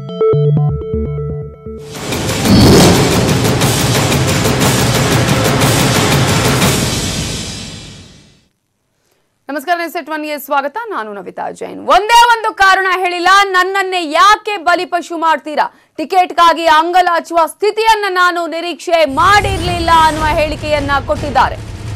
ನಮಸ್ಕಾರ ನ್ಯೂಸ್ ಒನ್ಗೆ ಸ್ವಾಗತ ನಾನು ನವಿತಾ ಜೈನ್ ಒಂದೇ ಒಂದು ಕಾರಣ ಹೇಳಿಲ್ಲ ನನ್ನನ್ನೇ ಯಾಕೆ ಬಲಿಪಶು ಮಾಡ್ತೀರಾ ಟಿಕೆಟ್ಗಾಗಿ ಅಂಗಲಾಚುವ ಸ್ಥಿತಿಯನ್ನ ನಾನು ನಿರೀಕ್ಷೆ ಮಾಡಿರ್ಲಿಲ್ಲ ಅನ್ನುವ ಹೇಳಿಕೆಯನ್ನ ಕೊಟ್ಟಿದ್ದಾರೆ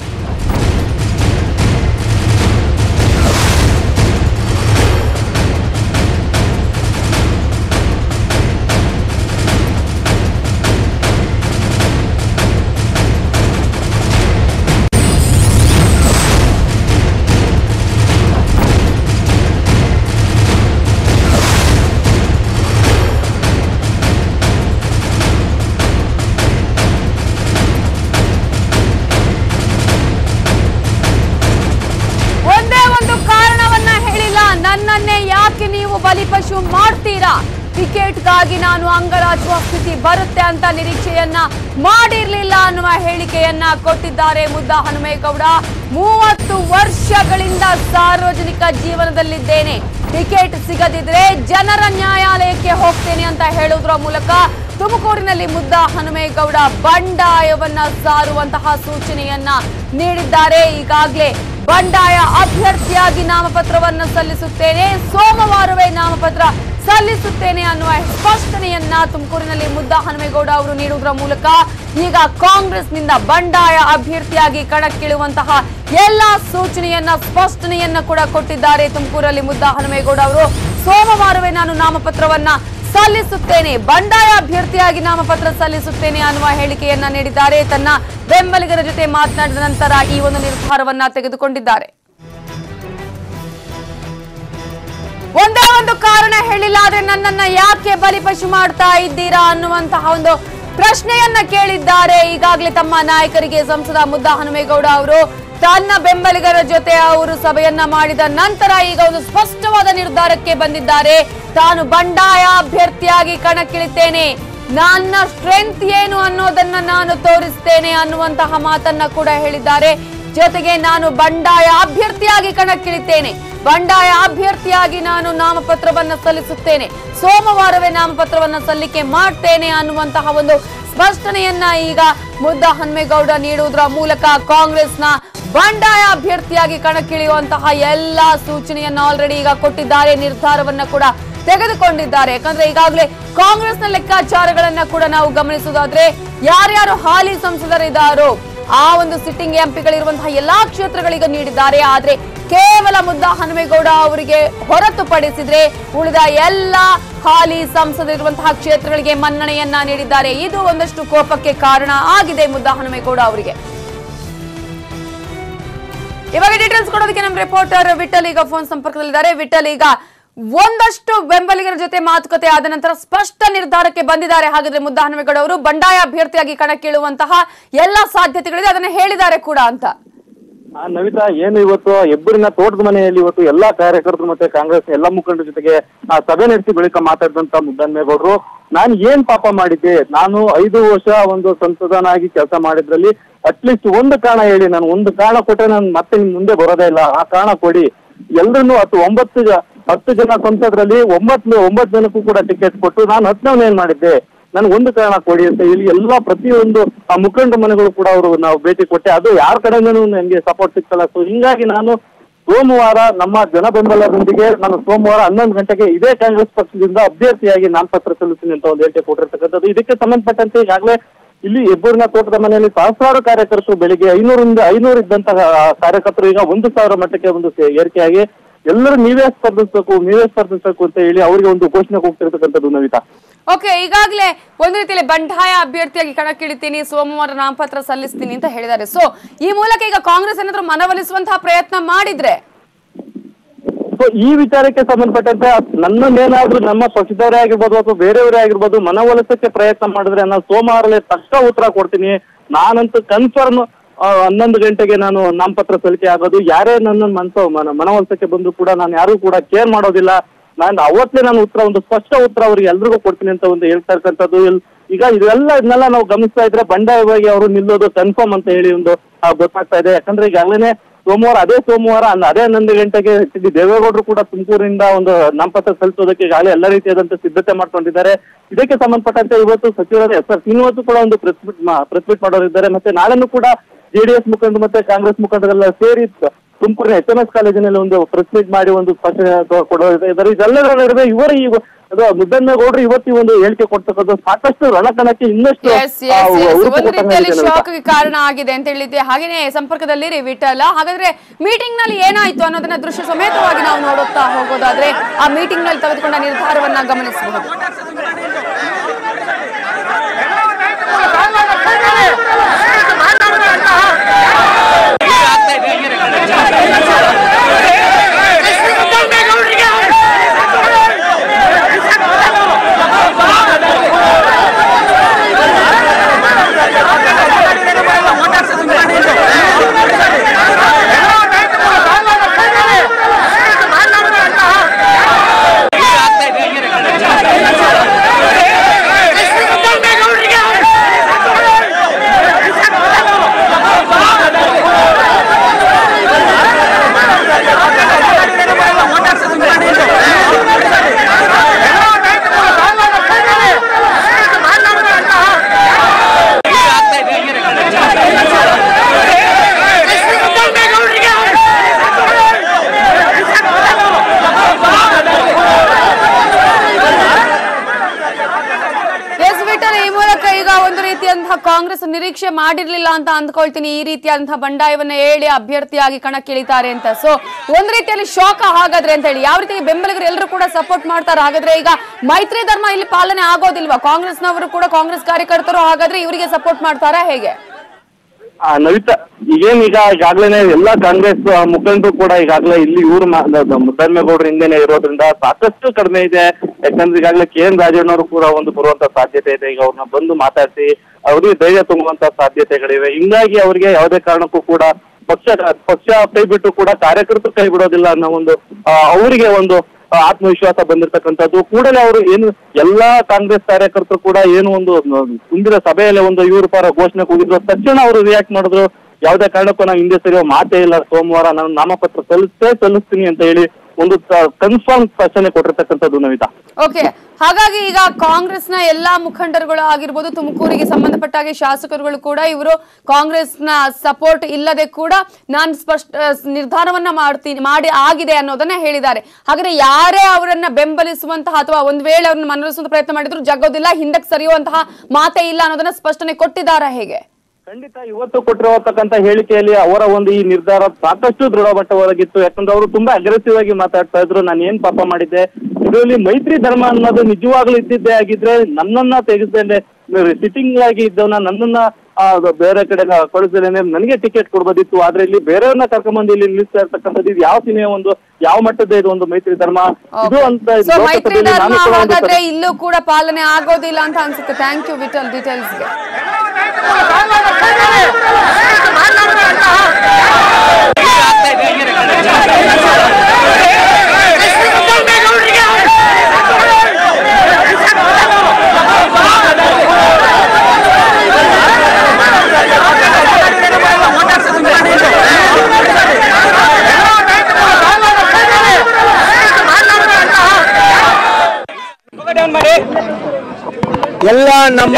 ಒಂದೇ ಒಂದು ಕಾರಣವನ್ನ ಹೇಳಿಲ್ಲ ನನ್ನನ್ನೇ ಯಾಕೆ ನೀವು ಬಲಿಪಶು ಮಾಡ್ತೀರಾ ಟಿಕೆಟ್ಗಾಗಿ ನಾನು ಅಂಗಲಾಚುವ ಸ್ಥಿತಿ ಬರುತ್ತೆ ಅಂತ ನಿರೀಕ್ಷೆಯನ್ನ ಮಾಡಿರ್ಲಿಲ್ಲ ಅನ್ನುವ ಹೇಳಿಕೆಯನ್ನ ಕೊಟ್ಟಿದ್ದಾರೆ ಮುದ್ದ ಹನುಮೇಗೌಡ ಮೂವತ್ತು ವರ್ಷಗಳಿಂದ ಸಾರ್ವಜನಿಕ ಜೀವನದಲ್ಲಿದ್ದೇನೆ ಟಿಕೆಟ್ ಸಿಗದಿದ್ರೆ ಜನರ ನ್ಯಾಯಾಲಯಕ್ಕೆ ಹೋಗ್ತೇನೆ ಅಂತ ಹೇಳುವುದರ ಮೂಲಕ ತುಮಕೂರಿನಲ್ಲಿ ಮುದ್ದ ಹನುಮೇಗೌಡ ಬಂಡಾಯವನ್ನ ಸಾರುವಂತಹ ಸೂಚನೆಯನ್ನ ನೀಡಿದ್ದಾರೆ ಈಗಾಗಲೇ ಬಂಡಾಯ ಅಭ್ಯರ್ಥಿಯಾಗಿ ನಾಮಪತ್ರವನ್ನ ಸಲ್ಲಿಸುತ್ತೇನೆ ಸೋಮವಾರವೇ ನಾಮಪತ್ರ ಸಲ್ಲಿಸುತ್ತೇನೆ ಅನ್ನುವ ಸ್ಪಷ್ಟನೆಯನ್ನ ತುಮಕೂರಿನಲ್ಲಿ ಮುದ್ದ ಹನುಮೇಗೌಡ ಅವರು ನೀಡುವುದರ ಮೂಲಕ ಈಗ ಕಾಂಗ್ರೆಸ್ನಿಂದ ಬಂಡಾಯ ಅಭ್ಯರ್ಥಿಯಾಗಿ ಕಣಕ್ಕಿಳುವಂತಹ ಎಲ್ಲಾ ಸೂಚನೆಯನ್ನ ಸ್ಪಷ್ಟನೆಯನ್ನ ಕೂಡ ಕೊಟ್ಟಿದ್ದಾರೆ ತುಮಕೂರಲ್ಲಿ ಮುದ್ದ ಹನುಮೇಗೌಡ ಅವರು ಸೋಮವಾರವೇ ನಾನು ನಾಮಪತ್ರವನ್ನ ಸಲ್ಲಿಸುತ್ತೇನೆ ಬಂಡಾಯ ಅಭ್ಯರ್ಥಿಯಾಗಿ ನಾಮಪತ್ರ ಸಲ್ಲಿಸುತ್ತೇನೆ ಅನ್ನುವ ಹೇಳಿಕೆಯನ್ನ ನೀಡಿದ್ದಾರೆ ತನ್ನ ಬೆಂಬಲಿಗರ ಜೊತೆ ಮಾತನಾಡಿದ ನಂತರ ಈ ಒಂದು ನಿರ್ಧಾರವನ್ನ ತೆಗೆದುಕೊಂಡಿದ್ದಾರೆ ಒಂದೇ ಒಂದು ಕಾರಣ ಹೇಳಿಲ್ಲ ಆದ್ರೆ ನನ್ನನ್ನ ಯಾಕೆ ಬಲಿಪಶು ಮಾಡ್ತಾ ಇದ್ದೀರಾ ಅನ್ನುವಂತಹ ಒಂದು ಪ್ರಶ್ನೆಯನ್ನ ಕೇಳಿದ್ದಾರೆ ಈಗಾಗಲೇ ತಮ್ಮ ನಾಯಕರಿಗೆ ಸಂಸದ ಮುದ್ದ ಹನುಮೇಗೌಡ ಅವರು ತನ್ನ ಬೆಂಬಲಿಗರ ಜೊತೆ ಅವರು ಸಭೆಯನ್ನ ಮಾಡಿದ ನಂತರ ಈಗ ಒಂದು ಸ್ಪಷ್ಟವಾದ ನಿರ್ಧಾರಕ್ಕೆ ಬಂದಿದ್ದಾರೆ ತಾನು ಬಂಡಾಯ ಅಭ್ಯರ್ಥಿಯಾಗಿ ಕಣಕ್ಕಿಳಿತೇನೆ ನನ್ನ ಸ್ಟ್ರೆಂತ್ ಏನು ಅನ್ನೋದನ್ನ ನಾನು ತೋರಿಸ್ತೇನೆ ಅನ್ನುವಂತಹ ಮಾತನ್ನ ಕೂಡ ಹೇಳಿದ್ದಾರೆ ಜೊತೆಗೆ ನಾನು ಬಂಡಾಯ ಅಭ್ಯರ್ಥಿಯಾಗಿ ಕಣಕ್ಕಿಳಿತೇನೆ ಬಂಡಾಯ ಅಭ್ಯರ್ಥಿಯಾಗಿ ನಾನು ನಾಮಪತ್ರವನ್ನ ಸಲ್ಲಿಸುತ್ತೇನೆ ಸೋಮವಾರವೇ ನಾಮಪತ್ರವನ್ನ ಸಲ್ಲಿಕೆ ಮಾಡ್ತೇನೆ ಅನ್ನುವಂತಹ ಒಂದು ಸ್ಪಷ್ಟನೆಯನ್ನ ಈಗ ಮುದ್ದ ಹನುಮೇಗೌಡ ನೀಡುವುದರ ಮೂಲಕ ಕಾಂಗ್ರೆಸ್ನ ಬಂಡಾಯ ಅಭ್ಯರ್ಥಿಯಾಗಿ ಕಣಕ್ಕಿಳಿಯುವಂತಹ ಎಲ್ಲಾ ಸೂಚನೆಯನ್ನ ಆಲ್ರೆಡಿ ಈಗ ಕೊಟ್ಟಿದ್ದಾರೆ ನಿರ್ಧಾರವನ್ನ ಕೂಡ ತೆಗೆದುಕೊಂಡಿದ್ದಾರೆ ಯಾಕಂದ್ರೆ ಈಗಾಗಲೇ ಕಾಂಗ್ರೆಸ್ನ ಲೆಕ್ಕಾಚಾರಗಳನ್ನ ಕೂಡ ನಾವು ಗಮನಿಸುವುದಾದ್ರೆ ಯಾರ್ಯಾರು ಹಾಲಿ ಸಂಸದರಿದ್ದಾರೋ ಆ ಒಂದು ಸಿಟ್ಟಿಂಗ್ ಎಂಪಿಗಳಿರುವಂತಹ ಎಲ್ಲಾ ಕ್ಷೇತ್ರಗಳಿಗೆ ನೀಡಿದ್ದಾರೆ ಆದ್ರೆ ಕೇವಲ ಮುದ್ದ ಹನುಮೇಗೌಡ ಅವರಿಗೆ ಹೊರತುಪಡಿಸಿದ್ರೆ ಉಳಿದ ಎಲ್ಲ ಹಾಲಿ ಸಂಸದರಿರುವಂತಹ ಕ್ಷೇತ್ರಗಳಿಗೆ ಮನ್ನಣೆಯನ್ನ ನೀಡಿದ್ದಾರೆ ಇದು ಒಂದಷ್ಟು ಕೋಪಕ್ಕೆ ಕಾರಣ ಆಗಿದೆ ಮುದ್ದ ಹನುಮೇಗೌಡ ಅವರಿಗೆ ಇವಾಗ ಡೀಟೇಲ್ಸ್ ಕೊಡೋದಕ್ಕೆ ನಮ್ಮ ರಿಪೋರ್ಟರ್ ವಿಠಲ್ ಈಗ ಫೋನ್ ಸಂಪರ್ಕದಲ್ಲಿದ್ದಾರೆ ವಿಠಲ್ ಈಗ ಒಂದಷ್ಟು ಬೆಂಬಲಿಗರ ಜೊತೆ ಮಾತುಕತೆ ಆದ ನಂತರ ಸ್ಪಷ್ಟ ನಿರ್ಧಾರಕ್ಕೆ ಬಂದಿದ್ದಾರೆ ಹಾಗಾದ್ರೆ ಮುದ್ದ ಹನುಮೇಗೌಡ ಅವರು ಬಂಡಾಯ ಅಭ್ಯರ್ಥಿಯಾಗಿ ಕಣಕ್ಕಿಳುವಂತಹ ಎಲ್ಲ ಸಾಧ್ಯತೆಗಳಿದೆ ಅದನ್ನ ಹೇಳಿದ್ದಾರೆ ಕೂಡ ಅಂತ ಆ ನವಿತಾ ಏನು ಇವತ್ತು ಹೆಬ್ಬೂರಿನ ತೋಟದ ಮನೆಯಲ್ಲಿ ಇವತ್ತು ಎಲ್ಲಾ ಕಾರ್ಯಕರ್ತರು ಮತ್ತೆ ಕಾಂಗ್ರೆಸ್ ಎಲ್ಲಾ ಮುಖಂಡರ ಜೊತೆಗೆ ಆ ಸಭೆ ನಡೆಸಿ ಬಳಿಕ ಮಾತಾಡಿದಂತ ಮುದ್ದನ್ಮೇಗೌಡರು ನಾನು ಏನ್ ಪಾಪ ಮಾಡಿದ್ದೆ ನಾನು ಐದು ವರ್ಷ ಒಂದು ಸಂಸದನಾಗಿ ಕೆಲಸ ಮಾಡಿದ್ರಲ್ಲಿ ಅಟ್ಲೀಸ್ಟ್ ಒಂದು ಕಾರಣ ಹೇಳಿ ನಾನು ಒಂದು ಕಾರಣ ಕೊಟ್ಟರೆ ನಾನು ಮತ್ತೆ ನಿಮ್ ಮುಂದೆ ಬರೋದೇ ಇಲ್ಲ ಆ ಕಾರಣ ಕೊಡಿ ಎಲ್ರನ್ನೂ ಹತ್ತು ಒಂಬತ್ತು ಜ- ಹತ್ತು ಜನ ಸಂಸದರಲ್ಲಿ ಒಂಬತ್ತು ಒಂಬತ್ತು ಜನಕ್ಕೂ ಕೂಡ ಟಿಕೆಟ್ ಕೊಟ್ಟು ನಾನು ಹತ್ತನೇ ಏನ್ ಮಾಡಿದ್ದೆ ನನ್ಗೆ ಒಂದು ಕಾರಣ ಕೊಡಿ ಅಂತ ಇಲ್ಲಿ ಎಲ್ಲಾ ಪ್ರತಿಯೊಂದು ಆ ಮುಖಂಡ ಮನೆಗಳು ಕೂಡ ಅವರು ನಾವು ಭೇಟಿ ಕೊಟ್ಟೆ ಅದು ಯಾರ ಕಡೆಯಿಂದನೂ ನನಗೆ ಸಪೋರ್ಟ್ ಸಿಗ್ತಲ್ಲ ಸೊ ಹಿಂಗಾಗಿ ನಾನು ಸೋಮವಾರ ನಮ್ಮ ಜನ ಬೆಂಬಲದೊಂದಿಗೆ ನಾನು ಸೋಮವಾರ ಹನ್ನೊಂದು ಗಂಟೆಗೆ ಇದೇ ಕಾಂಗ್ರೆಸ್ ಪಕ್ಷದಿಂದ ಅಭ್ಯರ್ಥಿಯಾಗಿ ನಾಮಪತ್ರ ಸಲ್ಲಿಸ್ತೀನಿ ಅಂತ ಒಂದು ಹೇಳಿಕೆ ಕೊಟ್ಟಿರ್ತಕ್ಕಂಥದ್ದು ಇದಕ್ಕೆ ಸಂಬಂಧಪಟ್ಟಂತೆ ಈಗಾಗಲೇ ಇಲ್ಲಿ ಹೆಬ್ಬೂರಿನ ತೋಟದ ಮನೆಯಲ್ಲಿ ಸಹಸ್ರಾರು ಕಾರ್ಯಕರ್ತರು ಬೆಳಿಗ್ಗೆ ಐನೂರಿಂದ ಐನೂರು ಇದ್ದಂತಹ ಕಾರ್ಯಕರ್ತರು ಈಗ ಒಂದು ಸಾವಿರ ಮಟ್ಟಕ್ಕೆ ಒಂದು ಸೇ- ಏರಿಕೆಯಾಗಿ ಎಲ್ಲರೂ ನೀವೇ ಸ್ಪರ್ಧಿಸಬೇಕು ನೀವೇ ಸ್ಪರ್ಧಿಸಬೇಕು ಅಂತ ಹೇಳಿ ಅವರಿಗೆ ಒಂದು ಘೋಷಣೆ ಹೋಗ್ತಿರ್ತಕ್ಕಂಥದ್ದು ನವಿತಾ ಓಕೆ ಈಗಾಗಲೇ ಒಂದು ರೀತಿಯಲ್ಲಿ ಬಂಡಾಯ ಅಭ್ಯರ್ಥಿಯಾಗಿ ಕಣಕ್ಕಿಳಿತೀನಿ ಸೋಮವಾರ ನಾಮಪತ್ರ ಸಲ್ಲಿಸ್ತೀನಿ ಅಂತ ಹೇಳಿದ್ದಾರೆ ಸೊ ಈ ಮೂಲಕ ಈಗ ಕಾಂಗ್ರೆಸ್ ಏನಾದ್ರೂ ಮನವೊಲಿಸುವಂತಹ ಪ್ರಯತ್ನ ಮಾಡಿದ್ರೆ ಸೊ ಈ ವಿಚಾರಕ್ಕೆ ಸಂಬಂಧಪಟ್ಟಂತೆ ನನ್ನನ್ನೇನಾದ್ರೂ ನಮ್ಮ ಪಕ್ಷದವರೇ ಆಗಿರ್ಬೋದು ಅಥವಾ ಬೇರೆಯವರೇ ಆಗಿರ್ಬೋದು ಮನವೊಲಿಸಕ್ಕೆ ಪ್ರಯತ್ನ ಮಾಡಿದ್ರೆ ನಾನು ಸೋಮವಾರಲೇ ತಕ್ಕ ಉತ್ತರ ಕೊಡ್ತೀನಿ ನಾನಂತೂ ಕನ್ಫರ್ಮ್ ಹನ್ನೊಂದು ಗಂಟೆಗೆ ನಾನು ನಾಮಪತ್ರ ಸಲ್ಲಿಕೆ ಆಗೋದು ಯಾರೇ ನನ್ನ ಮನಸ್ಸು ಮನ ಮನವೊಲಿಸಕ್ಕೆ ಬಂದ್ರು ಕೂಡ ನಾನು ಯಾರು ಕೂಡ ಕೇರ್ ಮಾಡೋದಿಲ್ಲ ನಾನು ಅವತ್ತೇ ನಾನು ಉತ್ತರ ಒಂದು ಸ್ಪಷ್ಟ ಉತ್ತರ ಅವ್ರಿಗೆ ಎಲ್ರಿಗೂ ಕೊಡ್ತೀನಿ ಅಂತ ಒಂದು ಹೇಳ್ತಾ ಇರ್ತಕ್ಕಂಥದ್ದು ಇಲ್- ಈಗ ಇದೆಲ್ಲ ಇದನ್ನೆಲ್ಲ ನಾವು ಗಮನಿಸ್ತಾ ಇದ್ರೆ ಬಂಡಾಯವಾಗಿ ಅವರು ನಿಲ್ಲೋದು ಕನ್ಫರ್ಮ್ ಅಂತ ಹೇಳಿ ಒಂದು ಆ, ಗೊತ್ತಾಗ್ತಾ ಇದೆ ಯಾಕಂದ್ರೆ ಈಗಾಗಲೇ ಸೋಮವಾರ ಅದೇ ಸೋಮವಾರ ಅನ್ನ- ಅದೇ ಹನ್ನೊಂದು ಗಂಟೆಗೆ ಎಚ್ ಡಿ ದೇವೇಗೌಡರು ಕೂಡ ತುಮಕೂರಿನಿಂದ ಒಂದು ನಾಮಪತ್ರ ಸಲ್ಲಿಸೋದಕ್ಕೆ ಈಗಾಗಲೇ ಎಲ್ಲ ರೀತಿಯಾದಂತ ಸಿದ್ಧತೆ ಮಾಡ್ಕೊಂಡಿದ್ದಾರೆ ಇದಕ್ಕೆ ಸಂಬಂಧಪಟ್ಟಂತೆ ಇವತ್ತು ಸಚಿವರಾದ ಎಸ್ ಆರ್ ಶ್ರೀನಿವಾಸ್ ಕೂಡ ಒಂದು ಪ್ರೆಸ್ ಮೀಟ್ ಪ್ರೆಸ್ ಮೀಟ್ ಮಾಡೋರಿದ್ದಾರೆ ಮತ್ತೆ ನಾಳೆನೂ ಕೂಡ ಜೆಡಿಎಸ್ ಮುಖಂಡರು ಮತ್ತೆ ಕಾಂಗ್ರೆಸ್ ಮುಖಂಡರೆಲ್ಲ ಸೇರಿ ತುಮಕೂರಿನ ಎಚ್ ಎಂ ಎಸ್ ಕಾಲೇಜಿನಲ್ಲಿ ಒಂದು ಪ್ರೆಸ್ ಮೀಟ್ ಮಾಡಿ ಒಂದು ಸ್ಪಷ್ಟನೆ ಕೊಡೋರಿದ್ದಾರೆ ಇದೆಲ್ಲದರ ನಡುವೆ ಇವರು ಈ ಅದು ಮುದ್ದನ್ಮೇಗೌಡರು ಇವತ್ತು ಈ ಒಂದು ಹೇಳಿಕೆ ಕೊಡ್ತಕ್ಕಂಥ ಸಾಕಷ್ಟು ರಣಕಣಕ್ಕೆ ಇನ್ನಷ್ಟು ಎಸ್ ಆ, ಎಸ್ ಎಸ್ ಉರುಕು ಒಂದು ರೀತಿಯಲ್ಲಿ ಕೊಟ್ಟಂಗಾಗಿದೆ ನಮಿತಾ. ಶಾಕ್ ಕಾರಣ ಆಗಿದೆ ಅಂತ ಹೇಳಿದ್ದೆ ಹಾಗೇನೆ ಸಂಪರ್ಕದಲ್ಲಿರಿ ವಿಠಲ ಹಾಗಾದ್ರೆ ಮೀಟಿಂಗ್ ನಲ್ಲಿ ಏನಾಯ್ತು ಅನ್ನೋದನ್ನ ದೃಶ್ಯ ಸಮೇತವಾಗಿ ನಾವು ನೋಡುತ್ತಾ ಹೋಗೋದಾದ್ರೆ ಆ ಮೀಟಿಂಗ್ ನಲ್ಲಿ ತೆಗೆದುಕೊಂಡ ನಿರ್ಧಾರವನ್ನ ಗಮನಿಸಬಹುದು ಎಸ್ ವಿಠಲ್ ಈ ಮೂಲಕ ಈಗ ಒಂದು ರೀತಿಯಂತಹ ಕಾಂಗ್ರೆಸ್ ನಿರೀಕ್ಷೆ ಮಾಡಿರ್ಲಿಲ್ಲ ಅಂತ ಅಂದ್ಕೊಳ್ತೀನಿ ಈ ರೀತಿಯಾದಂತಹ ಬಂಡಾಯವನ್ನ ಹೇಳಿ ಅಭ್ಯರ್ಥಿಯಾಗಿ ಕಣಕ್ಕಿಳಿತಾರೆ ಅಂತ ಸೊ ಒಂದ್ ರೀತಿಯಲ್ಲಿ ಶೋಕ ಹಾಗಾದ್ರೆ ಅಂತ ಹೇಳಿ ಯಾವ ರೀತಿ ಬೆಂಬಲಿಗರು ಎಲ್ಲರೂ ಕೂಡ ಸಪೋರ್ಟ್ ಮಾಡ್ತಾರೆ ಹಾಗಾದ್ರೆ ಈಗ ಮೈತ್ರಿ ಧರ್ಮ ಇಲ್ಲಿ ಪಾಲನೆ ಆಗೋದಿಲ್ವಾ ಕಾಂಗ್ರೆಸ್ನವರು ಕೂಡ ಕಾಂಗ್ರೆಸ್ ಕಾರ್ಯಕರ್ತರು ಹಾಗಾದ್ರೆ ಇವರಿಗೆ ಸಪೋರ್ಟ್ ಮಾಡ್ತಾರಾ ಹೇಗೆ ಆ ನವಿತಾ ಈಗೇನ್ ಈಗ ಈಗಾಗ್ಲೇನೆ ಎಲ್ಲಾ ಕಾಂಗ್ರೆಸ್ ಆ, ಮುಖಂಡರು ಕೂಡ ಈಗಾಗಲೇ ಇಲ್ಲಿ ಇವರು ಮುದ್ದನ್ಮೇಗೌಡರು ಹಿಂದೆನೆ ಇರೋದ್ರಿಂದ ಸಾಕಷ್ಟು ಕಡಿಮೆ ಇದೆ ಯಾಕಂದ್ರೆ ಈಗಾಗಲೇ ಕೆ ಎನ್ ರಾಜಣ್ಣವರು ಕೂಡ ಒಂದು ಬರುವಂತ ಸಾಧ್ಯತೆ ಇದೆ ಈಗ ಅವ್ರನ್ನ ಬಂದು ಮಾತಾಡಿಸಿ ಅವ್ರಿಗೆ ಧೈರ್ಯ ತುಂಬುವಂತ ಸಾಧ್ಯತೆಗಳಿವೆ ಹಿಂಗಾಗಿ ಅವರಿಗೆ ಯಾವುದೇ ಕಾರಣಕ್ಕೂ ಕೂಡ ಪಕ್ಷ ಪಕ್ಷ ಕೈ ಬಿಟ್ಟು ಕೂಡ ಕಾರ್ಯಕರ್ತರು ಕೈ ಬಿಡೋದಿಲ್ಲ ಅನ್ನೋ ಒಂದು ಆ, ಅವರಿಗೆ ಒಂದು ಆ, ಆತ್ಮವಿಶ್ವಾಸ ಬಂದಿರತಕ್ಕಂಥದ್ದು ಕೂಡಲೇ ಅವರು ಏನು ಎಲ್ಲಾ ಕಾಂಗ್ರೆಸ್ ಕಾರ್ಯಕರ್ತರು ಕೂಡ ಏನು ಒಂದು ಮುಂದಿನ ಸಭೆಯಲ್ಲಿ ಒಂದು ಇವ್ರ ಪರ ಘೋಷಣೆ ಕೂಗಿದ್ರು ತಕ್ಷಣ ಅವರು ರಿಯಾಕ್ಟ್ ಮಾಡಿದ್ರು ಯಾವುದೇ ಕಾರಣಕ್ಕೂ ನಾವು ಹಿಂದೆ ಸರಿಯೋ ಮಾತೇ ಇಲ್ಲ ಸೋಮವಾರ ನಾನು ನಾಮಪತ್ರ ಸಲ್ಲಿಸೇ ಸಲ್ಲಿಸ್ತೀನಿ ಅಂತ ಹೇಳಿ ಒಂದು ಕನ್ಫರ್ಮ್ ಸ್ಪಷ್ಟನೆ ಕೊಟ್ಟಿರ್ತಕ್ಕಂಥದ್ದು ನವಿತಾ ಓಕೆ ಹಾಗಾಗಿ ಈಗ ಕಾಂಗ್ರೆಸ್ನ ಎಲ್ಲಾ ಮುಖಂಡರುಗಳು ಆಗಿರ್ಬೋದು ತುಮಕೂರಿಗೆ ಸಂಬಂಧಪಟ್ಟ ಹಾಗೆ ಶಾಸಕರುಗಳು ಕೂಡ ಇವರು ಕಾಂಗ್ರೆಸ್ನ ಸಪೋರ್ಟ್ ಇಲ್ಲದೆ ಕೂಡ ನಾನು ಸ್ಪಷ್ಟ ನಿರ್ಧಾರವನ್ನ ಮಾಡ್ತೀನಿ ಮಾಡಿ ಆಗಿದೆ ಅನ್ನೋದನ್ನ ಹೇಳಿದ್ದಾರೆ ಹಾಗಾದ್ರೆ ಯಾರೇ ಅವರನ್ನ ಬೆಂಬಲಿಸುವಂತಹ ಅಥವಾ ಒಂದ್ ವೇಳೆ ಅವ್ರನ್ನ ಮನವೊಲಿಸುವಂತ ಪ್ರಯತ್ನ ಮಾಡಿದ್ರು ಜಗ್ಗೋದಿಲ್ಲ ಹಿಂದಕ್ಕೆ ಸರಿಯುವಂತಹ ಮಾತೇ ಇಲ್ಲ ಅನ್ನೋದನ್ನ ಸ್ಪಷ್ಟನೆ ಕೊಟ್ಟಿದ್ದಾರಾ ಹೇಗೆ ಖಂಡಿತ ಇವತ್ತು ಕೊಟ್ಟಿರತಕ್ಕಂತ ಹೇಳಿಕೆಯಲ್ಲಿ ಅವರ ಒಂದು ಈ ನಿರ್ಧಾರ ಸಾಕಷ್ಟು ದೃಢಪಟ್ಟವಾಗಿತ್ತು ಯಾಕಂದ್ರೆ ಅವರು ತುಂಬಾ ಅಗ್ರೆಸಿವ್ ಆಗಿ ಮಾತಾಡ್ತಾ ಇದ್ರು ನಾನು ಏನ್ ಪಾಪ ಮಾಡಿದ್ದೆ ಇದರಲ್ಲಿ ಮೈತ್ರಿ ಧರ್ಮ ಅನ್ನೋದು ನಿಜವಾಗ್ಲೂ ಇದ್ದಿದ್ದೇ ಆಗಿದ್ರೆ ನನ್ನನ್ನ ತೆಗೆಸ್ದೇನೆ ಸಿಟ್ಟಿಂಗ್ ಆಗಿ ಇದ್ದವನ ನನ್ನನ್ನ ಆ, ಬೇರೆ ಕಡೆ ಕಳಿಸ್ದೇನೆ ನನಗೆ ಟಿಕೆಟ್ ಕೊಡ್ಬೋದಿತ್ತು ಆದ್ರೆ ಇಲ್ಲಿ ಬೇರೆಯವ್ರನ್ನ ಕರ್ಕೊಂಡ್ಬಂದು ಇಲ್ಲಿ ನಿಲ್ಲಿಸ್ತಾ ಇರ್ತಕ್ಕಂಥದ್ದು ಇದು ಯಾವ ಸಿನಿಮಾ ಒಂದು ಯಾವ ಮಟ್ಟದ ಇದು ಒಂದು ಮೈತ್ರಿ ಧರ್ಮ ಇದು ಅಂತ ಇದು ಸೊ ಮೈತ್ರಿ ಲೋಕಸಭೆಯಲ್ಲಿ ಧರ್ಮ ನಾನು ಕೂಡ ಒಂದು ಹಾಗಾದ್ರೆ ಇಲ್ಲೂ ಕೂಡ ಪಾಲನೆ ಆಗೋದಿಲ್ಲ ಅಂತ ಅನ್ಸುತ್ತೆ ಥ್ಯಾಂಕ್ ಯು ವಿಠಲ್ ಡೀಟೇಲ್ಸ್ಗೆ ಎಲ್ಲ ನಮ್ಮ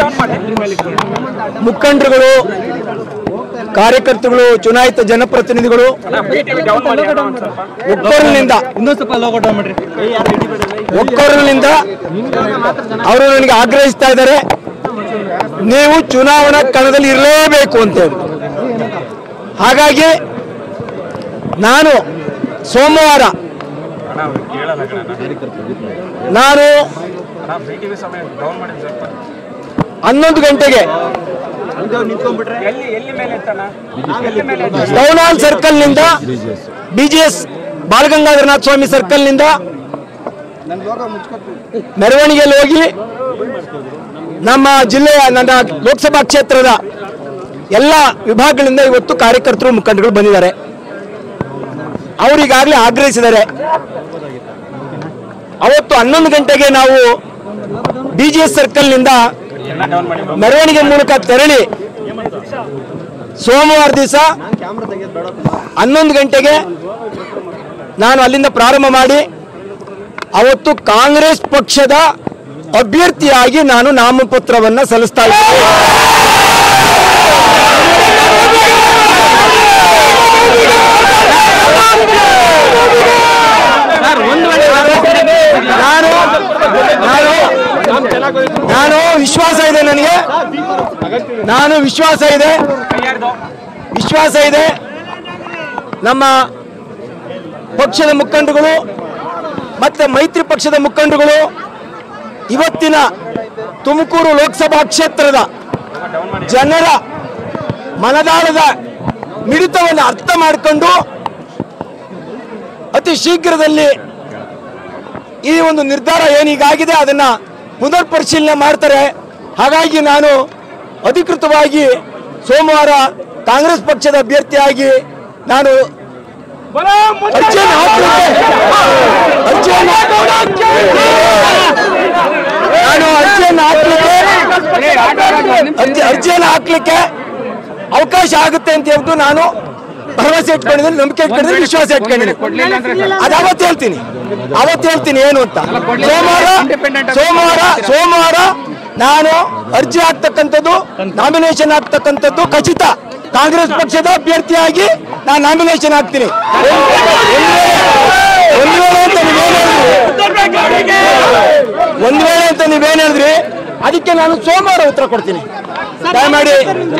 ಮುಖಂಡರುಗಳು ಕಾರ್ಯಕರ್ತರುಗಳು ಚುನಾಯಿತ ಜನಪ್ರತಿನಿಧಿಗಳು ಒಕ್ಕೊರಲಿನಿಂದ ಇನ್ನೊಂದು ಸ್ವಲ್ಪ ಲೋಗೋ ಡೌನ್ ಮಾಡ್ರಿ ಒಕ್ಕೊರಲಿನಿಂದ ಅವರು ನನಗೆ ಆಗ್ರಹಿಸ್ತಾ ಇದ್ದಾರೆ ನೀವು ಚುನಾವಣಾ ಕಣದಲ್ಲಿ ಇರಲೇಬೇಕು ಅಂತೇಳಿ ಹಾಗಾಗಿ ನಾನು ಸೋಮವಾರ ನಾನು ಹನ್ನೊಂದು ಗಂಟೆಗೆ ಟೌನ್ ಹಾಲ್ ಸರ್ಕಲ್ ನಿಂದ ಬಿಜಿಎಸ್ ಬಾಲಗಂಗಾಧರನಾಥ ಸ್ವಾಮಿ ಸರ್ಕಲ್ ನಿಂದ ಮೆರವಣಿಗೆಯಲ್ಲಿ ಹೋಗಿ ನಮ್ಮ ಜಿಲ್ಲೆಯ ನನ್ನ ಲೋಕಸಭಾ ಕ್ಷೇತ್ರದ ಎಲ್ಲ ವಿಭಾಗಗಳಿಂದ ಇವತ್ತು ಕಾರ್ಯಕರ್ತರು ಮುಖಂಡರು ಬಂದಿದ್ದಾರೆ ಅವರು ಈಗಾಗಲೇ ಆಗ್ರಹಿಸಿದ್ದಾರೆ ಅವತ್ತು ಹನ್ನೊಂದು ಗಂಟೆಗೆ ನಾವು ಬಿ ಜಿ ಎಸ್ ಸರ್ಕಲ್ನಿಂದ ಮೆರವಣಿಗೆ ಮೂಲಕ ತೆರಳಿ ಸೋಮವಾರ ದಿವಸ ಹನ್ನೊಂದು ಗಂಟೆಗೆ ನಾನು ಅಲ್ಲಿಂದ ಪ್ರಾರಂಭ ಮಾಡಿ ಅವತ್ತು ಕಾಂಗ್ರೆಸ್ ಪಕ್ಷದ ಅಭ್ಯರ್ಥಿಯಾಗಿ ನಾನು ನಾಮಪತ್ರವನ್ನು ಸಲ್ಲಿಸ್ತಾ ಇದ್ದೀನಿ ನಾನು ನಾನು ನಾನು ವಿಶ್ವಾಸ ಇದೆ ನನಗೆ ನಾನು ವಿಶ್ವಾಸ ಇದೆ ವಿಶ್ವಾಸ ಇದೆ ನಮ್ಮ ಪಕ್ಷದ ಮುಖಂಡರುಗಳು ಮತ್ತೆ ಮೈತ್ರಿ ಪಕ್ಷದ ಮುಖಂಡರುಗಳು ಇವತ್ತಿನ ತುಮಕೂರು ಲೋಕಸಭಾ ಕ್ಷೇತ್ರದ ಜನರ ಮನದಾಳದ ಮಿಡಿತವನ್ನು ಅರ್ಥ ಮಾಡಿಕೊಂಡು ಅತಿ ಶೀಘ್ರದಲ್ಲಿ ಈ ಒಂದು ನಿರ್ಧಾರ ಏನೀಗಾಗಿದೆ ಅದನ್ನ ಪುನರ್ ಪರಿಶೀಲನೆ ಮಾಡ್ತಾರೆ ಹಾಗಾಗಿ ನಾನು ಅಧಿಕೃತವಾಗಿ ಸೋಮವಾರ ಕಾಂಗ್ರೆಸ್ ಪಕ್ಷದ ಅಭ್ಯರ್ಥಿಯಾಗಿ ನಾನು ಅರ್ಜಿಯನ್ನು ಹಾಕಲಿಕ್ಕೆ ಅರ್ಜಿಯನ್ನು ನಾನು ಅರ್ಜಿಯನ್ನು ಹಾಕಲಿಕ್ಕೆ ಅರ್ಜಿ ಅರ್ಜಿಯನ್ನು ಹಾಕ್ಲಿಕ್ಕೆ ಅವಕಾಶ ಆಗುತ್ತೆ ಅಂತ ಹೇಳ್ಬಿಟ್ಟು ನಾನು ಭರವಸೆ ಇಟ್ಕೊಂಡಿದ್ದೀನಿ ನಂಬಿಕೆ ಇಟ್ಕೊಂಡಿದ್ದೀನಿ ವಿಶ್ವಾಸ ಇಟ್ಕೊಂಡಿದ್ದೀನಿ ಅದು ಅವತ್ತು ಹೇಳ್ತೀನಿ ಅವತ್ತು ಹೇಳ್ತೀನಿ ಏನು ಅಂತ ಸೋಮವಾರ ಸೋಮವಾರ ಸೋಮವಾರ ನಾನು ಅರ್ಜಿ ಹಾಕ್ತಕ್ಕಂಥದ್ದು ನಾಮಿನೇಷನ್ ಹಾಕ್ತಕ್ಕಂಥದ್ದು ಖಚಿತ ಕಾಂಗ್ರೆಸ್ ಪಕ್ಷದ ಅಭ್ಯರ್ಥಿಯಾಗಿ ನಾನು ನಾಮಿನೇಷನ್ ಹಾಕ್ತೀನಿ ಒಂದು ವೇಳೆ ಅಂತ ನೀವೇನ್ ಹೇಳಿದ್ರಿ ಒಂದು ವೇಳೆ ಅಂತ ನೀವೇನ್ ಹೇಳಿದ್ರಿ ಅದಕ್ಕೆ ನಾನು ಸೋಮವಾರ ಉತ್ತರ ಕೊಡ್ತೀನಿ ದಯಮಾಡಿ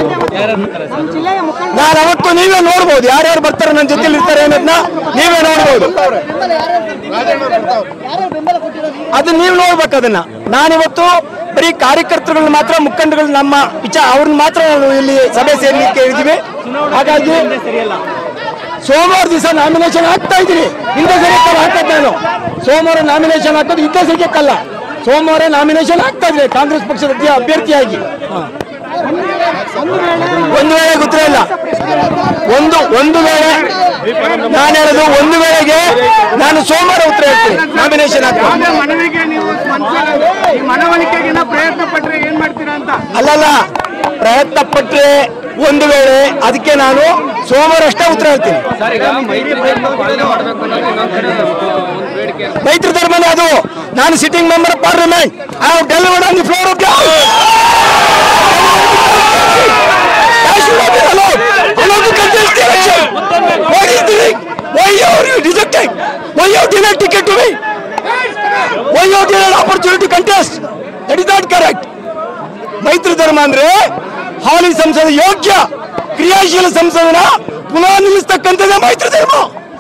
ನಾನು ಅವತ್ತು ನೀವೇ ನೋಡ್ಬೋದು ಯಾರ್ಯಾರು ಬರ್ತಾರೆ ನನ್ನ ಜೊತೆಲಿ ಇರ್ತಾರೆ ಅನ್ನೋದನ್ನ ನೀವೇ ನೋಡ್ಬೋದು ಅದನ್ನ ನೀವು ನೋಡ್ಬೇಕು ಅದನ್ನ ನಾನಿವತ್ತು ಬರೀ ಕಾರ್ಯಕರ್ತರುಗಳನ್ನ ಮಾತ್ರ ಮುಖಂಡಗಳು ನಮ್ಮ ವಿಚಾರ ಅವ್ರನ್ನ ಮಾತ್ರ ನಾವು ಇಲ್ಲಿ ಸಭೆ ಸೇರ್ಲಿಕ್ಕೆ ಹೇಳಿದೀವಿ ಹಾಗಾಗಿ ಸೋಮವಾರ ದಿವಸ ನಾಮಿನೇಷನ್ ಹಾಕ್ತಾ ಇದ್ದೀನಿ ಹಿಂದೆ ಸರಿಯಕ್ಕಲ್ಲ ಹಾಕೋದು ನಾನು ಸೋಮವಾರ ನಾಮಿನೇಷನ್ ಹಾಕೋದು ಹಿಂದೆ ಸರಿಯಕ್ಕಲ್ಲ ಸೋಮವಾರ ನಾಮಿನೇಷನ್ ಹಾಕ್ತಾ ಇದ್ದೀನಿ ಕಾಂಗ್ರೆಸ್ ಪಕ್ಷದ ಅಭ್ಯ- ಅಭ್ಯರ್ಥಿಯಾಗಿ ಹಾ. ಒಂದು ವೇಳೆ ಗೊತ್ತೇ ಇಲ್ಲ ಒಂದು ಒಂದು ವೇಳೆ ನಾನು ಹೇಳೋದು ಒಂದು ವೇಳೆಗೆ ನಾನು ಸೋಮವಾರ ಉತ್ತರ ಹೇಳ್ತೀನಿ ನಾಮಿನೇಷನ್ ಹಾಕಿ ಮನವಿಗೆ ನೀವು ಸ್ಪಂದಿಸಲ್ಲ. ಈ ಮನವೊಲಿಕೆಗೆ ನಾವು ಪ್ರಯತ್ನ ಪಟ್ರೆ ಏನ್ ಮಾಡ್ತೀರಾ ಅಂತ ಅಲ್ಲಲ್ಲ ಪ್ರಯತ್ನ ಪಟ್ಟರೆ ಒಂದು ವೇಳೆ ಅದಕ್ಕೆ ನಾನು ಸೋಮವಾರ ಅಷ್ಟೇ ಉತ್ತರ ಹೇಳ್ತೀನಿ ಮೈತ್ರಿ ಧರ್ಮನೇ ಅದು ನಾನು sitting member of parliament I have delivered on the floor of the What is doing? Why are you rejecting? Why you denied ticket to me? Why you denied opportunity to contest? That is not correct. ಮೈತ್ರಿ ಧರ್ಮ ಅಂದ್ರೆ ಹಾಲಿ ಸಂಸದ ಯೋಗ್ಯ ಕ್ರಿಯಾಶೀಲ ಸಂಸದನ ಪುನಃ ನಿಲ್ಲಿಸ್ತಕ್ಕಂಥದ್ದೇ ಮೈತ್ರಿ ಧರ್ಮ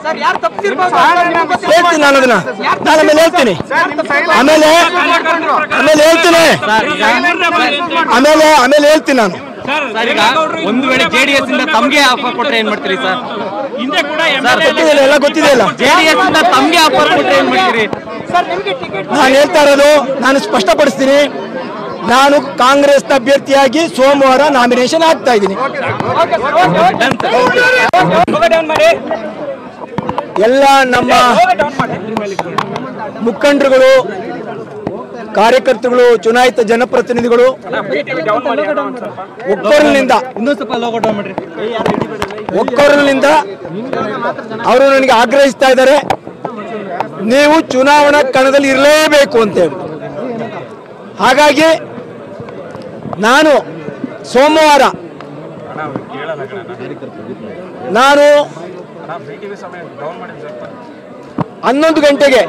ಹೇಳ್ತೀನಿ ನಾನು ಅದನ್ನ ನಾನು ಆಮೇಲೆ ಹೇಳ್ತೀನಿ ಆಮೇಲೆ ಆಮೇಲೆ ಹೇಳ್ತೀನಿ ಆಮೇಲೆ ಆಮೇಲೆ ಹೇಳ್ತೀನಿ ನಾನು ಸರ್ ಈಗ ಒಂದು ವೇಳೆ ಜೆಡಿಎಸ್ ಇಂದ ತಮ್ಗೆ ಆಫರ್ ಕೊಟ್ರೆ ಏನ್ ಮಾಡ್ತೀರಿ ಸರ್ ಹಿಂದೆ ಕೂಡ ಗೊತ್ತಿದೆಯಲ್ಲ ಎಲ್ಲ ಗೊತ್ತಿದೆಯಲ್ಲ ಜೆಡಿಎಸ್ ಇಂದ ತಮ್ಗೆ ಆಫರ್ ಕೊಟ್ರೆ ಏನ್ ಮಾಡ್ತೀರಿ ನಾನು ಹೇಳ್ತಾ ಇರೋದು ನಾನು ಸ್ಪಷ್ಟಪಡಿಸ್ತೀನಿ ನಾನು ಕಾಂಗ್ರೆಸ್ನ ಅಭ್ಯರ್ಥಿಯಾಗಿ ಸೋಮವಾರ ನಾಮಿನೇಷನ್ ಆಗ್ತಾ ಇದ್ದೀನಿ ಎಲ್ಲ ನಮ್ಮ ಮುಖಂಡರುಗಳು ಕಾರ್ಯಕರ್ತರುಗಳು ಚುನಾಯಿತ ಜನಪ್ರತಿನಿಧಿಗಳು ಒಕ್ಕೊರಲಿನಿಂದ ಇನ್ನೂ ಸ್ವಲ್ಪ ಲೋಗೋ ಡೌನ್ ಮಾಡ್ರಿ ಒಕ್ಕೊರಲಿನಿಂದ ಅವರು ನನಗೆ ಆಗ್ರಹಿಸ್ತಾ ಇದ್ದಾರೆ ನೀವು ಚುನಾವಣಾ ಕಣದಲ್ಲಿ ಇರಲೇಬೇಕು ಅಂತೇಳಿ ಹಾಗಾಗಿ ನಾನು ಸೋಮವಾರ ನಾನು ಹನ್ನೊಂದು ಗಂಟೆಗೆ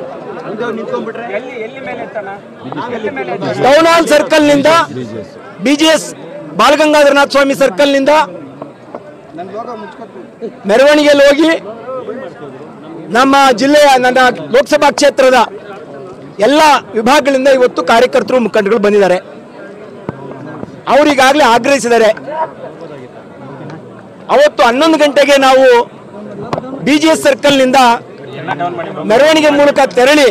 ಟೌನ್ ಹಾಲ್ ಸರ್ಕಲ್ನಿಂದ ಬಿಜಿಎಸ್ ಬಾಲಗಂಗಾಧರನಾಥ ಸ್ವಾಮಿ ಸರ್ಕಲ್ನಿಂದ ಮೆರವಣಿಗೆಯಲ್ಲಿ ಹೋಗಿ ನಮ್ಮ ಜಿಲ್ಲೆಯ ನನ್ನ ಲೋಕಸಭಾ ಕ್ಷೇತ್ರದ ಎಲ್ಲ ವಿಭಾಗಗಳಿಂದ ಇವತ್ತು ಕಾರ್ಯಕರ್ತರು ಮುಖಂಡರುಗಳು ಬಂದಿದ್ದಾರೆ ಅವರಿಗಾಗಲೇ ಆಗ್ರಹಿಸಿದ್ದಾರೆ ಅವತ್ತು ಹನ್ನೊಂದು ಗಂಟೆಗೆ ನಾವು ಬಿ ಜಿ ಎಸ್ ಸರ್ಕಲ್ನಿಂದ ಮೆರವಣಿಗೆ ಮೂಲಕ ತೆರಳಿ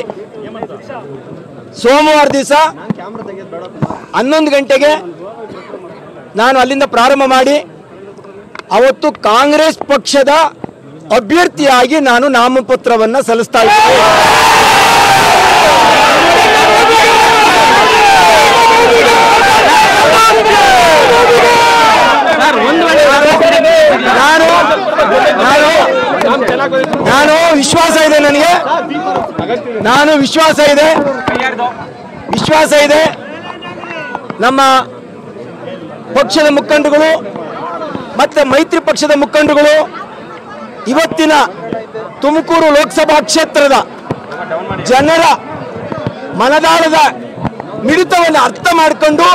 ಸೋಮವಾರ ದಿವಸ ಹನ್ನೊಂದು ಗಂಟೆಗೆ ನಾನು ಅಲ್ಲಿಂದ ಪ್ರಾರಂಭ ಮಾಡಿ ಅವತ್ತು ಕಾಂಗ್ರೆಸ್ ಪಕ್ಷದ ಅಭ್ಯರ್ಥಿಯಾಗಿ ನಾನು ನಾಮಪತ್ರವನ್ನು ಸಲ್ಲಿಸ್ತಾ ಇದ್ದೀನಿ ಸರ್ ಒಂದು ವೇಳೆ ವಿಶ್ವಾಸ ಇದೆ ನಮ್ಮ ಪಕ್ಷದ ಮುಖಂಡಗಳು ಮತ್ತು ಮೈತ್ರಿ ಪಕ್ಷದ ಮುಖಂಡಗಳು ಇವತ್ತಿನ ತುಮಕೂರು ಲೋಕಸಭಾ ಕ್ಷೇತ್ರದ ಜನರ ಮನದಾಳದ ಮಿಡಿತವನ್ನು ಅರ್ಥ ಮಾಡಿಕೊಂಡು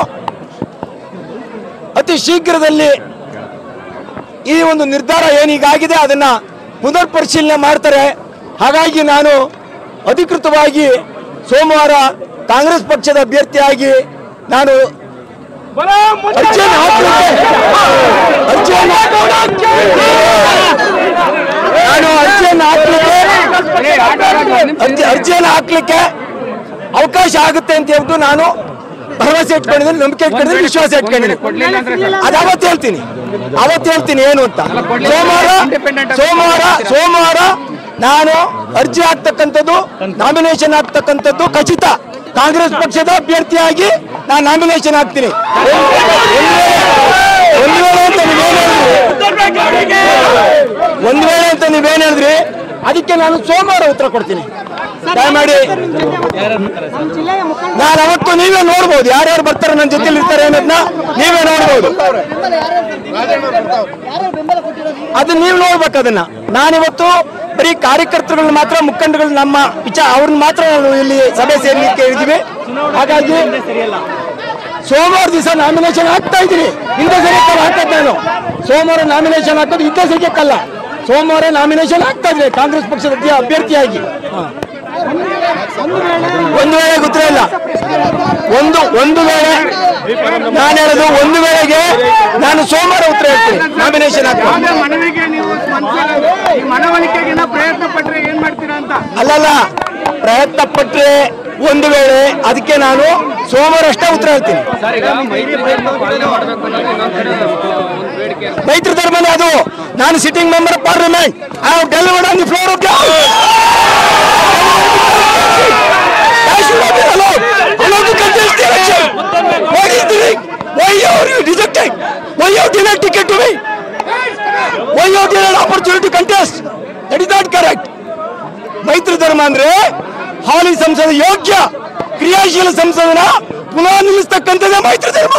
ಅತಿ ಶೀಘ್ರದಲ್ಲಿ ಈ ಒಂದು ನಿರ್ಧಾರ ಏನೀಗಾಗಿದೆ ಅದನ್ನ ಪುನರ್ ಪರಿಶೀಲನೆ ಮಾಡ್ತಾರೆ ಹಾಗಾಗಿ ನಾನು ಅಧಿಕೃತವಾಗಿ ಸೋಮವಾರ ಕಾಂಗ್ರೆಸ್ ಪಕ್ಷದ ಅಭ್ಯರ್ಥಿಯಾಗಿ ನಾನು ಅರ್ಜಿಯನ್ನು ಹಾಕಲಿಕ್ಕೆ ಅರ್ಜಿಯನ್ನು ನಾನು ಅರ್ಜಿಯನ್ನು ಹಾಕಲಿಕ್ಕೆ ಅರ್ಜಿ ಅರ್ಜಿಯನ್ನು ಹಾಕ್ಲಿಕ್ಕೆ ಅವಕಾಶ ಆಗುತ್ತೆ ಅಂತ ಹೇಳ್ಬಿಟ್ಟು ನಾನು ಭರವಸೆ ಇಟ್ಕೊಂಡಿದ್ದೀನಿ ನಂಬಿಕೆ ಇಟ್ಕೊಂಡಿದ್ದೀನಿ ವಿಶ್ವಾಸ ಇಟ್ಕೊಂಡಿದ್ದೀನಿ ಅದು ಅವತ್ತು ಹೇಳ್ತೀನಿ ಅವತ್ತು ಹೇಳ್ತೀನಿ ಏನು ಅಂತ ಸೋಮವಾರ ಸೋಮವಾರ ಸೋಮವಾರ ನಾನು ಅರ್ಜಿ ಹಾಕ್ತಕ್ಕಂಥದ್ದು ನಾಮಿನೇಷನ್ ಹಾಕ್ತಕ್ಕಂಥದ್ದು ಖಚಿತ ಕಾಂಗ್ರೆಸ್ ಪಕ್ಷದ ಅಭ್ಯರ್ಥಿಯಾಗಿ ನಾನು ನಾಮಿನೇಷನ್ ಹಾಕ್ತೀನಿ ಒಂದು ವೇಳೆ ಅಂತ ನೀವೇನ್ ಹೇಳಿದ್ರಿ ಒಂದು ವೇಳೆ ಅಂತ ನೀವೇನ್ ಹೇಳಿದ್ರಿ ಅದಕ್ಕೆ ನಾನು ಸೋಮವಾರ ಉತ್ತರ ಕೊಡ್ತೀನಿ ದಯಮಾಡಿ ನಾನು ಅವತ್ತು ನೀವೇ ನೋಡ್ಬೋದು ಯಾರ್ಯಾರು ಬರ್ತಾರೆ ನನ್ನ ಜೊತೆಲಿ ಇರ್ತಾರೆ ಅನ್ನೋದನ್ನ ನೀವೇ ನೋಡ್ಬೋದು ಅದನ್ನ ನೀವು ನೋಡ್ಬೇಕು ಅದನ್ನ ನಾನಿವತ್ತು ಬರೀ ಕಾರ್ಯಕರ್ತರುಗಳನ್ನ ಮಾತ್ರ ಮುಖಂಡಗಳು ನಮ್ಮ ವಿಚಾರ ಅವ್ರನ್ನ ಮಾತ್ರ ನಾವು ಇಲ್ಲಿ ಸಭೆ ಸೇರ್ಲಿಕ್ಕೆ ಹೇಳಿದೀವಿ ಹಾಗಾಗಿ ಸೋಮವಾರ ದಿವಸ ನಾಮಿನೇಷನ್ ಹಾಕ್ತಾ ಇದ್ದೀನಿ ಹಿಂದೆ ಸರಿಯಕ್ಕಲ್ಲ ಹಾಕೋದು ನಾನು ಸೋಮವಾರ ನಾಮಿನೇಷನ್ ಹಾಕೋದು ಹಿಂದೆ ಸರಿಯಕ್ಕಲ್ಲ ಸೋಮವಾರ ನಾಮಿನೇಷನ್ ಹಾಕ್ತಾ ಇದ್ದೀನಿ ಕಾಂಗ್ರೆಸ್ ಪಕ್ಷದ ಅಭ್ಯ- ಅಭ್ಯರ್ಥಿಯಾಗಿ ಹಾ. ಒಂದು ವೇಳೆ ಗೊತ್ತಿಲ್ಲ ಇಲ್ಲ ಒಂದು ಒಂದು ವೇಳೆ ನಾನು ಹೇಳೋದು ಒಂದು ವೇಳೆಗೆ ನಾನು ಸೋಮವಾರ ಉತ್ತರ ಹೇಳ್ತೀನಿ ನಾಮಿನೇಷನ್ ಹಾಕುವ ಯಾವುದೇ ಮನವಿಗೆ ನೀವು ಸ್ಪಂದಿಸಲ್ಲ ಈ ಮನವೊಲಿಕೆಗೆ ಏನೋ ಪ್ರಯತ್ನ ಪಟ್ರೆ ಏನ್ ಮಾಡ್ತೀರಾ ಅಂತ ಅಲ್ಲಲ್ಲ ಪ್ರಯತ್ನ ಪಟ್ಟರೆ ಒಂದು ವೇಳೆ ಅದಕ್ಕೆ ನಾನು ಸೋಮವಾರ ಅಷ್ಟೇ ಉತ್ತರ ಹೇಳ್ತೀನಿ ಮೈತ್ರಿ ಧರ್ಮನೇ ಅದು ನಾನು sitting member of parliament I have delivered on the floor of the What is doing? Why are you rejecting? Why you denied ticket to me? Why you denied opportunity to contest? That is not correct. ಮೈತ್ರಿ ಧರ್ಮ ಅಂದ್ರೆ ಹಾಲಿ ಸಂಸದ ಯೋಗ್ಯ ಕ್ರಿಯಾಶೀಲ ಸಂಸದನ ಪುನಃ ನಿಲ್ಲಿಸ್ತಕ್ಕಂಥದ್ದೇ ಮೈತ್ರಿ ಧರ್ಮ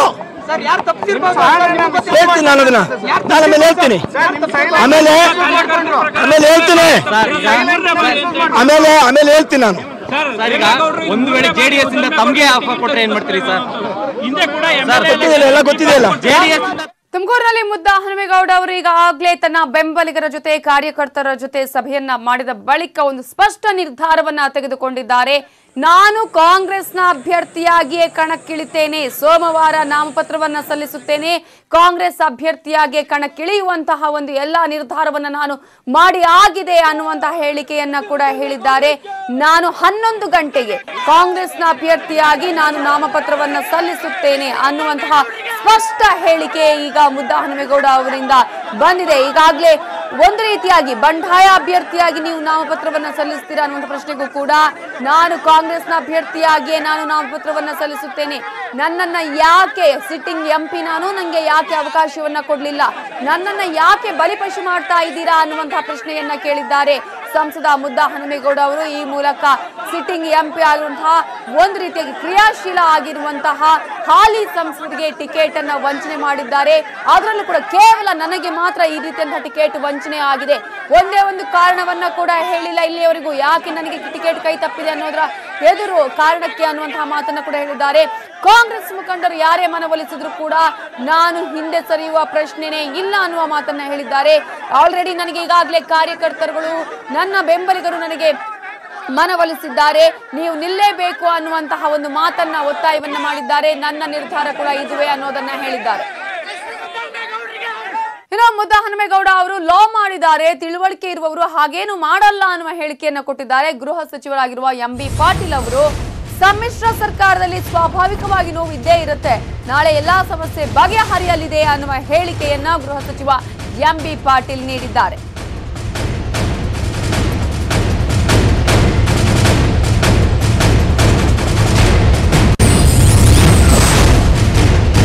ಹೇಳ್ತೀನಿ ನಾನು ಅದನ್ನ ನಾನು ಆಮೇಲೆ ಹೇಳ್ತೀನಿ ಆಮೇಲೆ ಆಮೇಲೆ ಹೇಳ್ತೀನಿ ಆಮೇಲೆ ಆಮೇಲೆ ಹೇಳ್ತೀನಿ ನಾನು ಸರ್ ಈಗ ಒಂದು ವೇಳೆ ಜೆಡಿಎಸ್ ಇಂದ ತಮ್ಗೆ ಆಫರ್ ಕೊಟ್ರೆ ಏನ್ ಮಾಡ್ತೀರಿ ಸರ್ ಗೊತ್ತಿದೆಯಲ್ಲ ಎಲ್ಲ ಗೊತ್ತಿದೆಯಲ್ಲ ಜೆಡಿಎಸ್ ತುಮಕೂರಿನಲ್ಲಿ ಮುದ್ದ ಹನುಮೇಗೌಡ ಅವರು ಈಗಾಗಲೇ ತನ್ನ ಬೆಂಬಲಿಗರ ಜೊತೆ ಕಾರ್ಯಕರ್ತರ ಜೊತೆ ಸಭೆಯನ್ನ ಮಾಡಿದ ಬಳಿಕ ಒಂದು ಸ್ಪಷ್ಟ ನಿರ್ಧಾರವನ್ನ ತೆಗೆದುಕೊಂಡಿದ್ದಾರೆ ನಾನು ಕಾಂಗ್ರೆಸ್ನ ಅಭ್ಯರ್ಥಿಯಾಗಿಯೇ ಕಣಕ್ಕಿಳಿತೇನೆ ಸೋಮವಾರ ನಾಮಪತ್ರವನ್ನ ಸಲ್ಲಿಸುತ್ತೇನೆ ಕಾಂಗ್ರೆಸ್ ಅಭ್ಯರ್ಥಿಯಾಗಿ ಕಣಕ್ಕಿಳಿಯುವಂತಹ ಒಂದು ಎಲ್ಲಾ ನಿರ್ಧಾರವನ್ನ ನಾನು ಮಾಡಿ ಆಗಿದೆ ಅನ್ನುವಂತಹ ಹೇಳಿಕೆಯನ್ನ ಕೂಡ ಹೇಳಿದ್ದಾರೆ ನಾನು ಹನ್ನೊಂದು ಗಂಟೆಗೆ ಕಾಂಗ್ರೆಸ್ನ ಅಭ್ಯರ್ಥಿಯಾಗಿ ನಾನು ನಾಮಪತ್ರವನ್ನ ಸಲ್ಲಿಸುತ್ತೇನೆ ಅನ್ನುವಂತಹ ಸ್ಪಷ್ಟ ಹೇಳಿಕೆ ಈಗ ಮುದ್ದ ಹನುಮೇಗೌಡ ಅವರಿಂದ ಬಂದಿದೆ ಈಗಾಗಲೇ ಒಂದು ರೀತಿಯಾಗಿ ಬಂಡಾಯ ಅಭ್ಯರ್ಥಿಯಾಗಿ ನೀವು ನಾಮಪತ್ರವನ್ನ ಸಲ್ಲಿಸ್ತೀರಾ ಅನ್ನುವಂಥ ಪ್ರಶ್ನೆಗೂ ಕೂಡ ನಾನು ಕಾಂಗ್ರೆಸ್ನ ಅಭ್ಯರ್ಥಿಯಾಗಿಯೇ ನಾನು ನಾಮಪತ್ರವನ್ನ ಸಲ್ಲಿಸುತ್ತೇನೆ ನನ್ನನ್ನ ಯಾಕೆ ಸಿಟ್ಟಿಂಗ್ ಎಂ ಪಿ ನಾನು ನಂಗೆ ಯಾಕೆ ಅವಕಾಶವನ್ನ ಕೊಡ್ಲಿಲ್ಲ ನನ್ನನ್ನ ಯಾಕೆ ಬಲಿಪಶು ಮಾಡ್ತಾ ಇದ್ದೀರಾ ಅನ್ನುವಂತಹ ಪ್ರಶ್ನೆಯನ್ನ ಕೇಳಿದ್ದಾರೆ ಸಂಸದ ಮುದ್ದ ಹನುಮೇಗೌಡ ಅವರು ಈ ಮೂಲಕ ಸಿಟ್ಟಿಂಗ್ ಎಂ ಪಿ ಆಗಿರುವಂತಹ ಒಂದು ರೀತಿಯಾಗಿ ಕ್ರಿಯಾಶೀಲ ಆಗಿರುವಂತಹ ಹಾಲಿ ಸಂಸದರಿಗೆ ಟಿಕೆಟ್ ಅನ್ನ ವಂಚನೆ ಮಾಡಿದ್ದಾರೆ ಅದರಲ್ಲೂ ಕೂಡ ಕೇವಲ ನನಗೆ ಮಾತ್ರ ಈ ರೀತಿಯಂತಹ ಟಿಕೆಟ್ ವಂಚನೆ ಆಗಿದೆ ಒಂದೇ ಒಂದು ಕಾರಣವನ್ನ ಕೂಡ ಹೇಳಿಲ್ಲ ಇಲ್ಲಿಯವರೆಗೂ ಯಾಕೆ ನನಗೆ ಟಿಕೆಟ್ ಕೈ ತಪ್ಪಿದೆ ಅನ್ನೋದರ ಎದುರು ಕಾರಣಕ್ಕೆ ಅನ್ನುವಂತಹ ಮಾತನ್ನ ಕೂಡ ಹೇಳಿದ್ದಾರೆ ಕಾಂಗ್ರೆಸ್ ಮುಖಂಡರು ಯಾರೇ ಮನವೊಲಿಸಿದ್ರು ಕೂಡ ನಾನು ಹಿಂದೆ ಸರಿಯುವ ಪ್ರಶ್ನೆನೇ ಇಲ್ಲ ಅನ್ನುವ ಮಾತನ್ನ ಹೇಳಿದ್ದಾರೆ ಆಲ್ರೆಡಿ ನನಗೆ ಈಗಾಗಲೇ ಕಾರ್ಯಕರ್ತರುಗಳು ನನ್ನ ಬೆಂಬಲಿಗರು ನನಗೆ ಮನವೊಲಿಸಿದ್ದಾರೆ ನೀವು ನಿಲ್ಲೇಬೇಕು ಅನ್ನುವಂತಹ ಒಂದು ಮಾತನ್ನ ಒತ್ತಾಯವನ್ನ ಮಾಡಿದ್ದಾರೆ ನನ್ನ ನಿರ್ಧಾರ ಕೂಡ ಇದುವೇ ಅನ್ನೋದನ್ನ ಹೇಳಿದ್ದಾರೆ ಇನ್ನು ಮುದ್ದ ಹನುಮೇಗೌಡ ಅವರು ಲಾ ಮಾಡಿದ್ದಾರೆ ತಿಳುವಳಿಕೆ ಇರುವವರು ಹಾಗೇನು ಮಾಡಲ್ಲ ಅನ್ನುವ ಹೇಳಿಕೆಯನ್ನ ಕೊಟ್ಟಿದ್ದಾರೆ ಗೃಹ ಸಚಿವರಾಗಿರುವ ಎಂ ಬಿ ಪಾಟೀಲ್ ಅವರು ಸಮ್ಮಿಶ್ರ ಸರ್ಕಾರದಲ್ಲಿ ಸ್ವಾಭಾವಿಕವಾಗಿ ನೋವು ಇದ್ದೇ ಇರುತ್ತೆ ನಾಳೆ ಎಲ್ಲಾ ಸಮಸ್ಯೆ ಬಗೆಹರಿಯಲಿದೆ ಅನ್ನುವ ಹೇಳಿಕೆಯನ್ನ ಗೃಹ ಸಚಿವ ಎಂ ಬಿ ಪಾಟೀಲ್ ನೀಡಿದ್ದಾರೆ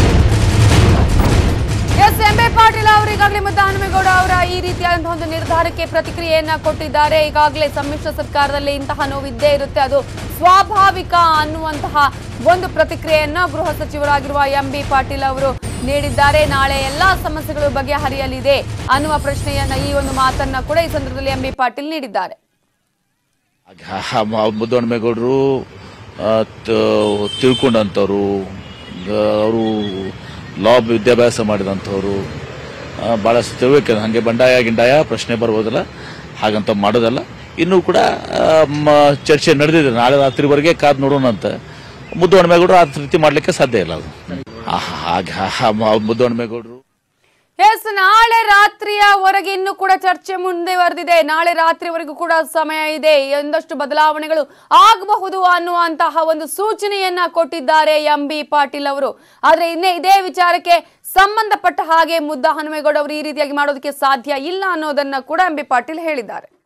ಎಸ್ ಎಂ ಬಿ ಪಾಟೀಲ್ ಅವರು ಈಗಾಗಲೇ ಮುದ್ದ ಹನುಮೇಗೌಡ ಅವರ ಈ ರೀತಿಯಾದಂತಹ ಒಂದು ನಿರ್ಧಾರಕ್ಕೆ ವಿಚಾರಕ್ಕೆ ಪ್ರತಿಕ್ರಿಯೆಯನ್ನ ಕೊಟ್ಟಿದ್ದಾರೆ ಈಗಾಗಲೇ ಸಮ್ಮಿಶ್ರ ಸರ್ಕಾರದಲ್ಲಿ ಇಂತಹ ನೋವು ಇದ್ದೇ ಇರುತ್ತೆ ಅದು ಸ್ವಾಭಾವಿಕ ಅನ್ನುವಂತಹ ಒಂದು ಪ್ರತಿಕ್ರಿಯೆಯನ್ನ ಗೃಹ ಸಚಿವರಾಗಿರುವ ಎಂ ಬಿ ಪಾಟೀಲ್ ಅವರು ನೀಡಿದ್ದಾರೆ ನಾಳೆ ಎಲ್ಲಾ ಸಮಸ್ಯೆಗಳು ಬಗೆಹರಿಯಲಿದೆ ಅನ್ನುವ ಪ್ರಶ್ನೆಯನ್ನ ಈ ಒಂದು ಮಾತನ್ನ ಕೂಡ ಈ ಸಂದರ್ಭದಲ್ಲಿ ಎಂ ಬಿ ಪಾಟೀಲ್ ನೀಡಿದ್ದಾರೆ ಮುದ್ದಹನುಮೇಗೌಡರು ತಿಳ್ಕೊಂಡಂಥವ್ರು ಅವರು ಲಾ ವಿದ್ಯಾಭ್ಯಾಸ ಮಾಡಿದಂಥವ್ರು ಆ, ಭಾಳಷ್ಟು ತಿಳುವಳಿಕೆ ಇದೆ. ಹಾಗೆ ಬಂಡಾಯ ಗಿಂಡಾಯ ಪ್ರಶ್ನೆ ಬರ್ಬೋದಲ್ಲ ಹಾಗಂತ ಮಾಡೋದಲ್ಲ ಇನ್ನೂ ಕೂಡ ಆ, ಮ- ಚರ್ಚೆ ನಡೆದಿದೆ ನಾಳೆ ರಾತ್ರಿವರೆಗೆ ಕಾದು ನೋಡೋಣ ಅಂತ ಮುದ್ದಹನುಮೇಗೌಡರು ಆ ರೀತಿ ಮಾಡಲಿಕ್ಕೆ ಸಾಧ್ಯ ಇಲ್ಲ ಅದು ಹಾಗೆ ಮುದ್ದಹನುಮೇಗೌಡರು ಎಸ್ ನಾಳೆ ರಾತ್ರಿಯವರೆಗೆ ಇನ್ನು ಕೂಡ ಚರ್ಚೆ ಮುಂದುವರೆದಿದೆ ನಾಳೆ ರಾತ್ರಿವರೆಗೂ ಕೂಡ ಸಮಯ ಇದೆ ಒಂದಷ್ಟು ಬದಲಾವಣೆಗಳು ಆಗಬಹುದು ಅನ್ನುವಂತಹ ಒಂದು ಸೂಚನೆಯನ್ನ ಕೊಟ್ಟಿದ್ದಾರೆ ಎಂ ಬಿ ಪಾಟೀಲ್ ಅವರು ಆದ್ರೆ ಇನ್ನೇ ಇದೇ ವಿಚಾರಕ್ಕೆ ಸಂಬಂಧಪಟ್ಟ ಹಾಗೆ ಮುದ್ದ ಹನುಮೇಗೌಡ ಅವರು ಈ ರೀತಿಯಾಗಿ ಮಾಡೋದಕ್ಕೆ ಸಾಧ್ಯ ಇಲ್ಲ ಅನ್ನೋದನ್ನ ಕೂಡ ಎಂ ಬಿ ಪಾಟೀಲ್ ಹೇಳಿದ್ದಾರೆ